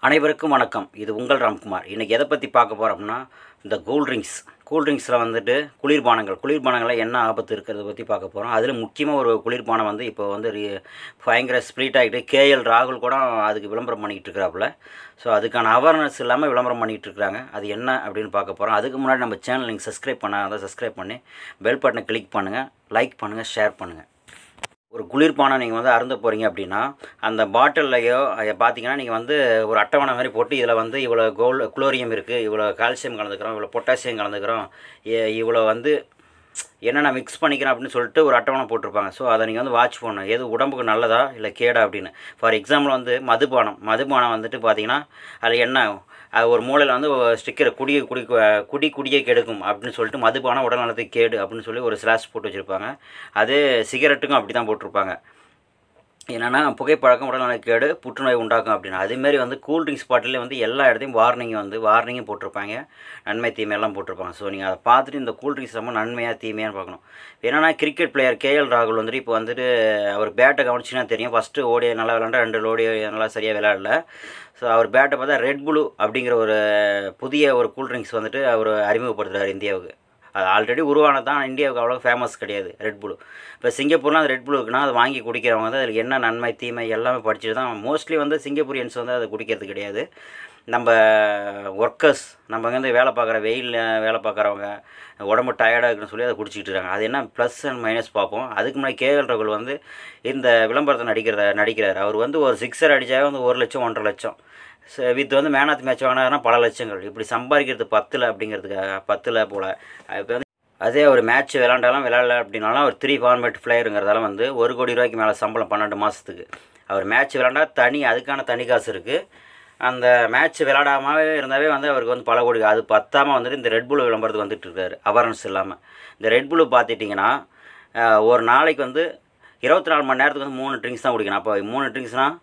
அனைவருக்கும் வணக்கம் இது உங்கள் ராம்குமார் இன்றைக்கி எதை பற்றி பார்க்க போகிறோம்னா இந்த கூல்ட்ரிங்க்ஸ் கூல்ட்ரிங்க்ஸில் வந்துட்டு குளிர்பானங்கள் குளிர்பானங்களில் என்ன ஆபத்து இருக்கிறத பற்றி பார்க்க போகிறோம் அதில் முக்கியமாக ஒரு குளிர்பானம் வந்து இப்போ வந்து ரி- பயங்கர ஸ்ப்ரீட் ஆகிட்டு கேஎல் ராகுல் கூட அதுக்கு விளம்பரம் பண்ணிக்கிட்டு இருக்கிறாப்புல ஸோ அதுக்கான அவேர்னஸ் இல்லாமல் விளம்பரம் பண்ணிகிட்டு இருக்கிறாங்க அது என்ன அப்படின்னு பார்க்க போகிறோம் அதுக்கு முன்னாடி நம்ம சேனல் நீங்கள் சப்ஸ்கிரைப் பண்ணாத சப்ஸ்கிரைப் பண்ணி பெல் பட்டனை கிளிக் பண்ணுங்கள் லைக் பண்ணுங்கள் ஷேர் பண்ணுங்கள் ஒரு குளிர்பானம் நீங்கள் வந்து அருந்த போகிறீங்க அப்படின்னா அந்த பாட்டில்லையோ அதை பார்த்தீங்கன்னா நீங்கள் வந்து ஒரு அட்டவணை மாதிரி போட்டு இதில் வந்து இவ்வளோ கோல் குளோரியம் இருக்குது இவ்வளோ கால்சியம் கலந்துக்கிறோம் இவ்வளோ பொட்டாசியம் கலந்துக்கிறோம் இ- இவ்வளோ வந்து என்னென்ன மிக்ஸ் பண்ணிக்கிறேன் அப்படின்னு சொல்லிட்டு ஒரு அட்டவணை போட்டிருப்பாங்க ஸோ அதை நீங்கள் வந்து வாட்ச் பண்ணணும் எது உடம்புக்கு நல்லதா இல்லை கேடா அப்படின்னு ஃபார் எக்ஸாம்பிள் வந்து மதுபானம் மதுபானம் வந்துட்டு பார்த்தீங்கன்னா அதில் என்ன அது ஒரு மூலையில் வந்து ஸ்டிக்கர் குடிய குடி குடி குடியை கெடுக்கும் அப்படின்னு சொல்லிட்டு மதுபானம் உடல் நலத்துக்கு கேடு அப்படின்னு சொல்லி ஒரு ஸ்லாஷ் போட்டு வச்சுருப்பாங்க அதே சிகரெட்டுக்கும் அப்படி தான் போட்டிருப்பாங்க என்னென்னா புகைப்பழக்கம் உடல்நலக் கேடு புற்றுநோய் உண்டாக்கும் அப்படின்னு அதேமாரி வந்து கூல்ட்ரிங்க்ஸ் பாட்டிலே வந்து எல்லா இடத்தையும் வார்னிங் வந்து வார்னிங்கும் போட்டிருப்பாங்க நன்மை தீமையெல்லாம் போட்டிருப்பாங்க ஸோ நீங்கள் அதை பார்த்துட்டு இந்த கூல்ட்ரிங்க்ஸ் ரொம்ப நன்மையாக தீமையான்னு பார்க்கணும் என்னன்னா கிரிக்கெட் பிளேயர் கேஎல் ராகுல் வந்துட்டு இப்போ வந்துட்டு அவர் பேட்டை கவனிச்சின்னா தெரியும் ஃபஸ்ட்டு ஓடி நல்லா விளாண்டா ரெண்டு ஓடி நல்லா சரியாக விளையாடல ஸோ அவர் பேட்டை பார்த்தா ரெட் ப்ளூ அப்படிங்கிற ஒரு புதிய ஒரு கூல்ட்ரிங்க்ஸ் வந்துட்டு அவர் அறிமுகப்படுத்துகிறார் இந்தியாவுக்கு அது ஆல்ரெடி உருவானது தான் இந்தியாவுக்கு அவ்வளோ ஃபேமஸ் கிடையாது ரெட் ப்ளூ இப்போ சிங்கப்பூர்லாம் அது ரெட் ப்ளூ இருக்குன்னா அதை வாங்கி குடிக்கிறவங்க வந்து அதில் என்ன நன்மை தீமை எல்லாமே படிச்சுட்டு தான் மோஸ்ட்லி வந்து சிங்கப்பூரியன்ஸ் வந்து அதை குடிக்கிறது கிடையாது நம்ம ஒர்க்கர்ஸ் நம்ம வந்து வேலை பார்க்குற வெயிலில் வேலை பார்க்குறவங்க உடம்பு டயர்டாக இருக்குன்னு சொல்லி அதை குடிச்சிக்கிட்டு இருக்காங்க அது என்ன ப்ளஸ் அண்ட் மைனஸ் பார்ப்போம் அதுக்கு முன்னாடி கேஎல் ராகுல் வந்து இந்த விளம்பரத்தை நடிக்கிறத நடிக்கிறார் அவர் வந்து ஒரு சிக்ஸர் அடித்தாவே வந்து ஒரு லட்சம் ஒன்றரை லட்சம் வித் வந்து மேன் ஆஃப் மேட்ச் வாங்கினாருன்னா பல லட்சங்கள் இப்படி சம்பாதிக்கிறது பத்தில் அப்படிங்கிறதுக்காக பத்தில் போல் இப்போ வந்து அதே ஒரு மேட்ச் விளாண்டாலும் விளாடல அப்படின்னாலும் அவர் த்ரீ ஃபார்மேட் பிளேயருங்கிறதால வந்து ஒரு கோடி ரூபாய்க்கு மேலே சம்பளம் பன்னெண்டு மாதத்துக்கு அவர் மேட்ச் விளாண்டா தனி அதுக்கான தனி காசு இருக்குது அந்த மேட்ச் விளாடாமவே இருந்தாவே வந்து அவருக்கு வந்து பல கோடி அது பத்தாமல் வந்துட்டு இந்த ரெட் புல் விளம்பரத்துக்கு வந்துட்டு இருக்காரு அவேர்னஸ் இல்லாமல் இந்த ரெட் புல்லு பார்த்துட்டிங்கன்னா அஹ், ஒரு நாளைக்கு வந்து இருபத்தி நாலு மணி நேரத்துக்கு வந்து மூணு ட்ரிங்க்ஸ் தான் குடிக்கணும் அப்போ மூணு ட்ரிங்க்ஸ்னால்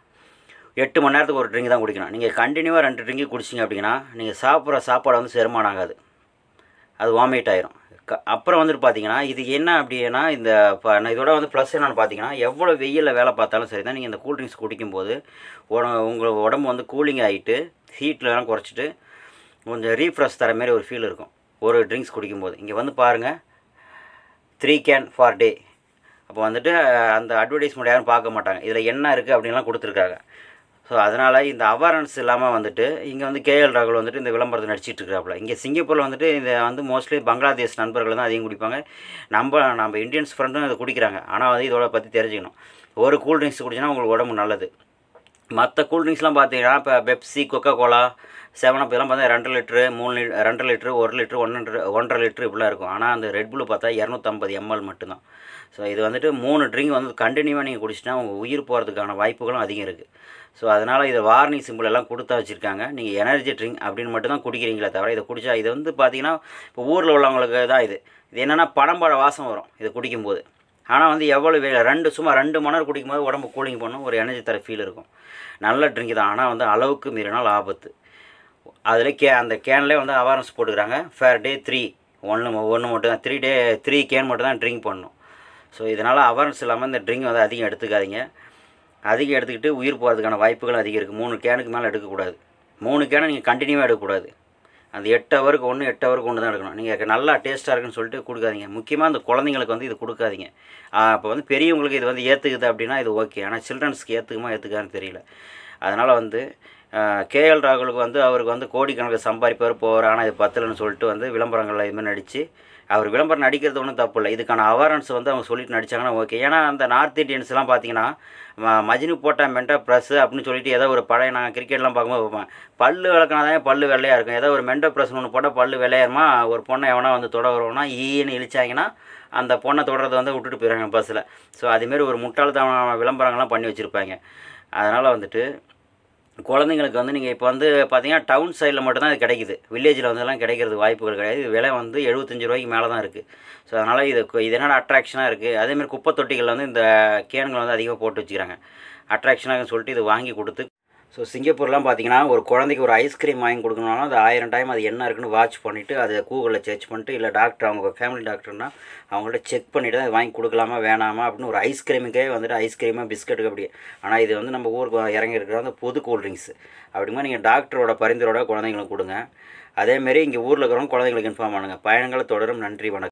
எட்டு மணி நேரத்துக்கு ஒரு ட்ரிங்க் தான் குடிக்கணும் நீங்கள் கண்டினியூவாக ரெண்டு ட்ரிங்க் குடிச்சிங்க அப்படின்னா நீங்கள் சாப்பிட்ற சாப்பாடு வந்து செரிமானம் ஆகாது அது வாமிட் ஆயிரும் க அப்புறம் வந்துட்டு பார்த்தீங்கன்னா இது என்ன அப்படின்னா இந்த ப- நான் இதோட வந்து ப்ளஸ் என்னென்னு பார்த்தீங்கன்னா எவ்வளோ வெயிலில் வேலை பார்த்தாலும் சரி தான் நீங்கள் இந்த கூல்ட்ரிங்க்ஸ் குடிக்கும்போது உட உங்கள் உடம்பு வந்து கூலிங் ஆகிட்டு ஹீட்லலாம் குறைச்சிட்டு கொஞ்சம் ரீஃப்ரெஷ் தர மாதிரி ஒரு ஃபீல் இருக்கும் ஒரு ட்ரிங்க்ஸ் குடிக்கும்போது இங்கே வந்து பாருங்கள் த்ரீ கேன் ஃபார் டே அப்போ வந்துட்டு அஹ், அந்த அட்வர்டைஸ்மெண்ட் யாரும் பார்க்க மாட்டாங்க இதில் என்ன இருக்குது அப்படின்லாம் கொடுத்துருக்காங்க ஸோ அதனால் இந்த அவேர்னஸ் இல்லாமல் வந்துட்டு இங்கே வந்து கேஎல் ராகுல் வந்துட்டு இந்த விளம்பரத்தை நடிச்சிட்டு இருக்கிறாப்புல இங்கே சிங்கப்பூரில் வந்துட்டு இந்த வந்து மோஸ்ட்லி பங்களாதேஷ் நண்பர்கள் தான் அதிகம் குடிப்பாங்க நம்ம நம்ம இந்தியன்ஸ் ஃப்ரெண்டும் இதை குடிக்கிறாங்க ஆனால் வந்து இதோட பற்றி தெரிஞ்சுக்கணும் ஒரு கூல்ட்ரிங்க்ஸ் குடிச்சினா உங்களுக்கு உடம்பு நல்லது மற்ற கூல்ட்ரிங்க்ஸ்லாம் பார்த்தீங்கன்னா இப்போ Pepsi Coca Cola Seven Up இதெல்லாம் பார்த்தா ரெண்டு லிட்ரு மூணு லிட் ரெண்டு லிட்ரு ஒரு லிட்ரு ஒன்றரை ஒன்றரை லிட்ரு இப்படிலாம் இருக்கும் ஆனால் அந்த ரெட் புல்லு பார்த்தா இரநூத்தம்பது எம்எல் மட்டும்தான் ஸோ இது வந்துட்டு மூணு ட்ரிங்க் வந்து கண்டினியூவாக நீங்கள் குடிச்சிட்டா உங்கள் உயிர் போகிறதுக்கான வாய்ப்புகளும் அதிகம் இருக்குது ஸோ அதனால் இதை வார்னிங் சிம்பிள் எல்லாம் கொடுத்தா வச்சுருக்காங்க நீங்கள் எனர்ஜி ட்ரிங்க் அப்படின்னு மட்டும் தான் குடிக்கிறீங்களே தவிர இதை குடிச்சா இது வந்து பார்த்தீங்கன்னா இப்போ ஊரில் உள்ளவங்களுக்கு தான் இது இது என்னென்னா பனம்பழ வாசம் வரும் இதை குடிக்கும்போது ஆனால் வந்து எவ்வளோ வே ரெண்டு சும்மா ரெண்டு மணி நேரம் குடிக்கும்போது உடம்பு கூலிங் பண்ணும் ஒரு எனர்ஜி தர ஃபீல் இருக்கும் நல்ல ட்ரிங்க் தான் ஆனால் வந்து அளவுக்கு மீறினால் ஆபத்து அதில் கே அந்த கேன்லேயே வந்து அவேர்னஸ் போட்டுக்கிறாங்க ஃபேர் டே த்ரீ ஒன்று ஒன்று மட்டும் தான் த்ரீ டே த்ரீ கேன் மட்டும் தான் ட்ரிங்க் பண்ணணும் ஸோ இதனால் அவேர்னஸ் இல்லாமல் இந்த ட்ரிங்க் வந்து அதிகம் எடுத்துக்காதீங்க அதிகம் எடுத்துக்கிட்டு உயிர் போகிறதுக்கான வாய்ப்புகள் அதிகம் இருக்குது மூணு கேனுக்கு மேலே எடுக்கக்கூடாது மூணு கேனை நீங்கள் கண்டினியூவாக எடுக்கக்கூடாது அந்த எட்டு ஹவருக்கு ஒன்று எட்டு ஹவருக்கு ஒன்று தான் எடுக்கணும் நீங்கள் நல்லா டேஸ்ட்டாக இருக்குன்னு சொல்லிட்டு கொடுக்காதீங்க முக்கியமாக அந்த குழந்தைங்களுக்கு வந்து இது கொடுக்காதீங்க இப்போ வந்து பெரியவங்களுக்கு இது வந்து ஏற்றுக்குது அப்படின்னா இது ஓகே ஆனால் சில்ட்ரன்ஸ்க்கு ஏற்றுக்குமா ஏற்றுக்கான்னு தெரியல அதனால் வந்து கேஎல் ராகுலுக்கு வந்து அவருக்கு வந்து கோடிக்கணக்கு சம்பாதிப்பார் போவார் ஆனால் இது பத்தலன்னு சொல்லிட்டு வந்து விளம்பரங்களில் இதுமாதிரி நடித்து அவர் விளம்பரம் நடிக்கிறது ஒன்றும் தப்பு இல்லை இதுக்கான அவேர்னஸ் வந்து அவங்க சொல்லிட்டு நடிச்சாங்கன்னா ஓகே ஏன்னா அந்த நார்த் இந்தியன்ஸ்லாம் பார்த்தீங்கன்னா ம- மஜினி போட்ட மென்டா ப்ரெஸ் அப்படின்னு சொல்லிட்டு ஏதோ ஒரு பழைய நான் கிரிக்கெட்லாம் பார்க்கும்போது பார்ப்பேன் பல்லு விளக்கினா தான் பல்லு வெள்ளையாக இருக்கும் ஏதோ ஒரு மென்டோ ப்ரெஸ் ஒன்று போட்டால் பல்லு வெள்ளையாருமா ஒரு பொண்ணை எவனா வந்து தொட வருவோம்னா ஈன்னு இழிச்சாங்கன்னா அந்த பொண்ணை தொடர்றதை வந்து விட்டுட்டு போயிடுறாங்க பஸ்ஸில் ஸோ அதுமாரி ஒரு முட்டாள்தனமான விளம்பரங்கள்லாம் பண்ணி வச்சுருப்பாங்க அதனால் வந்துட்டு குழந்தைங்களுக்கு வந்து நீங்கள் இப்போ வந்து பார்த்தீங்கன்னா டவுன் சைடில் மட்டும்தான் இது கிடைக்குது வில்லேஜில் வந்துலாம் கிடைக்கிறது வாய்ப்புகள் கிடையாது இது விலை வந்து எழுபத்தஞ்சு ரூபாய்க்கு மேலே தான் இருக்குது ஸோ அதனால் இது கு- இது என்னென்ன அட்ராக்ஷனாக இருக்குது அதேமாதிரி குப்பை தொட்டிகளில் வந்து இந்த கேன்களை வந்து அதிகமாக போட்டு வச்சுக்கிறாங்க அட்ராக்ஷனாக சொல்லிட்டு இது வாங்கி கொடுத்து ஸோ சிங்கப்பூர்லாம் பார்த்தீங்கன்னா ஒரு குழந்தைக்கு ஒரு ஐஸ்கிரீம் வாங்கி கொடுக்கணும்னாலும் அது ஆயிரம் டைம் அது என்ன இருக்குன்னு வாட்ச் பண்ணிவிட்டு அதை கூகுளில் சர்ச் பண்ணிட்டு இல்லை டாக்டர் அவங்க ஃபேமிலி டாக்டர்னா அவங்கள்ட்ட செக் பண்ணிவிட்டு தான் அது வாங்கி கொடுக்கலாமா வேணாமா அப்படின்னு ஒரு ஐஸ்கிரீமுக்கே வந்துட்டு ஐஸ்கிரீமாக பிஸ்கட்டுக்கு அப்படி ஆனால் இது வந்து நம்ம ஊருக்கு இறங்கி இருக்கிற அந்த பொது கூல்ட்ரிங்க்ஸ் அப்படிமா நீங்கள் டாக்டரோட பரிந்துரோட குழந்தைங்களுக்கு கொடுங்க அதேமாரி இங்கே ஊரில் இருக்கிறவங்க குழந்தைங்களுக்கு இன்ஃபார்ம் பண்ணுங்கள் பயணங்களை தொடரும் நன்றி வணக்கம்